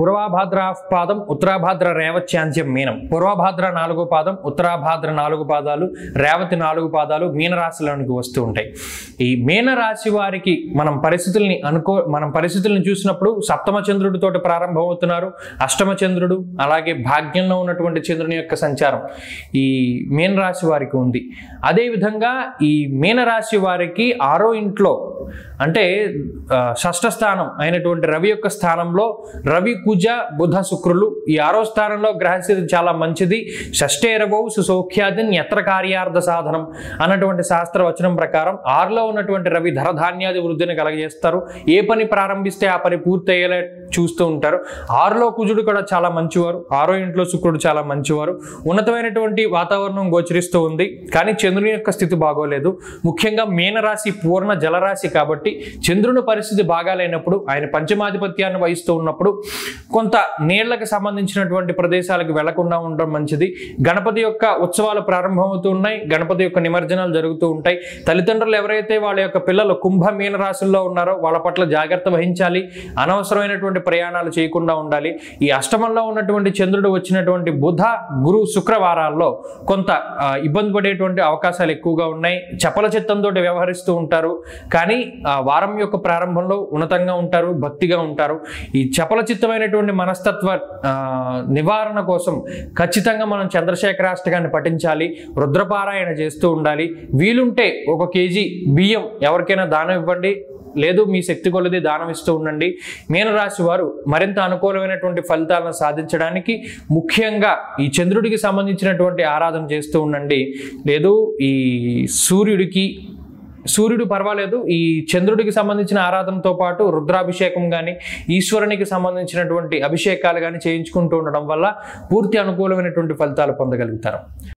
పూర్వాభాద్ర పాదం ఉత్తరాభాద్ర రేవత్యాంత్యం మీనం పూర్వభాద్ర నాలుగో పాదం ఉత్తరాభాద్ర నాలుగు పాదాలు రేవతి నాలుగు పాదాలు మీనరాశిలోనికి వస్తూ ఉంటాయి ఈ మీనరాశి వారికి మనం పరిస్థితుల్ని అనుకో మనం పరిస్థితుల్ని చూసినప్పుడు సప్తమ చంద్రుడితోటి ప్రారంభమవుతున్నారు అష్టమ చంద్రుడు అలాగే భాగ్యంలో ఉన్నటువంటి చంద్రుని యొక్క సంచారం ఈ మీనరాశి వారికి ఉంది అదేవిధంగా ఈ మీనరాశి వారికి ఆరో ఇంట్లో అంటే ఆ, షష్ఠ స్థానం అయినటువంటి రవి యొక్క స్థానంలో రవి కుజ బుధ శుక్రులు ఈ ఆరో స్థానంలో గ్రహస్థితి చాలా మంచిది షష్ఠేరవౌ సుసౌఖ్యాదిన్ ఎత్ర కార్యార్థ సాధనం అన్నటువంటి శాస్త్ర వచనం ప్రకారం ఆరులో ఉన్నటువంటి రవి ధరధాన్యాది వృద్ధిని కలగజేస్తారు ఏ పని ప్రారంభిస్తే ఆ పని పూర్తి అయ్యేలా చూస్తూ ఉంటారు ఆరులో కుజుడు కూడా చాలా మంచివారు ఆరో ఇంట్లో శుక్రుడు చాలా మంచివారు ఉన్నతమైనటువంటి వాతావరణం గోచరిస్తూ ఉంది కానీ చంద్రుని యొక్క స్థితి బాగోలేదు ముఖ్యంగా మీనరాశి పూర్ణ జలరాశి కాబట్టి చంద్రుని పరిస్థితి బాగాలేనప్పుడు ఆయన పంచమాధిపత్యాన్ని వహిస్తూ ఉన్నప్పుడు కొంత నీళ్లకు సంబంధించినటువంటి ప్రదేశాలకు వెళ్లకుండా ఉండడం మంచిది గణపతి యొక్క ఉత్సవాలు ప్రారంభమవుతూ ఉన్నాయి గణపతి యొక్క నిమజ్జనాలు జరుగుతూ ఉంటాయి తల్లిదండ్రులు ఎవరైతే వాళ్ళ యొక్క పిల్లలు కుంభ మీన రాశుల్లో ఉన్నారో వాళ్ళ పట్ల జాగ్రత్త వహించాలి అనవసరమైనటువంటి ప్రయాణాలు చేయకుండా ఉండాలి ఈ అష్టమంలో ఉన్నటువంటి చంద్రుడు వచ్చినటువంటి బుధ గురు శుక్రవారాల్లో కొంత ఆ, ఇబ్బంది పడేటువంటి అవకాశాలు ఎక్కువగా ఉన్నాయి చపల చిత్తంతో వ్యవహరిస్తూ ఉంటారు కానీ ఆ వారం యొక్క ప్రారంభంలో ఉన్నతంగా ఉంటారు భక్తిగా ఉంటారు ఈ చపల చిత్తమైనటువంటి మనస్తత్వ ఆ, నివారణ కోసం ఖచ్చితంగా మనం చంద్రశేఖరాష్టకాన్ని పఠించాలి రుద్రపారాయణ చేస్తూ ఉండాలి వీలుంటే ఒక కేజీ బియ్యం ఎవరికైనా దానం ఇవ్వండి లేదు మీ శక్తి కొలది దానం ఇస్తూ ఉండండి మీనరాశి వారు మరింత అనుకూలమైనటువంటి ఫలితాలను సాధించడానికి ముఖ్యంగా ఈ చంద్రుడికి సంబంధించినటువంటి ఆరాధన చేస్తూ ఉండండి లేదు ఈ సూర్యుడికి సూర్యుడు పర్వాలేదు ఈ చంద్రుడికి సంబంధించిన ఆరాధనతో పాటు రుద్రాభిషేకం కానీ ఈశ్వరునికి సంబంధించినటువంటి అభిషేకాలు కానీ చేయించుకుంటూ ఉండడం వల్ల పూర్తి అనుకూలమైనటువంటి ఫలితాలు పొందగలుగుతారు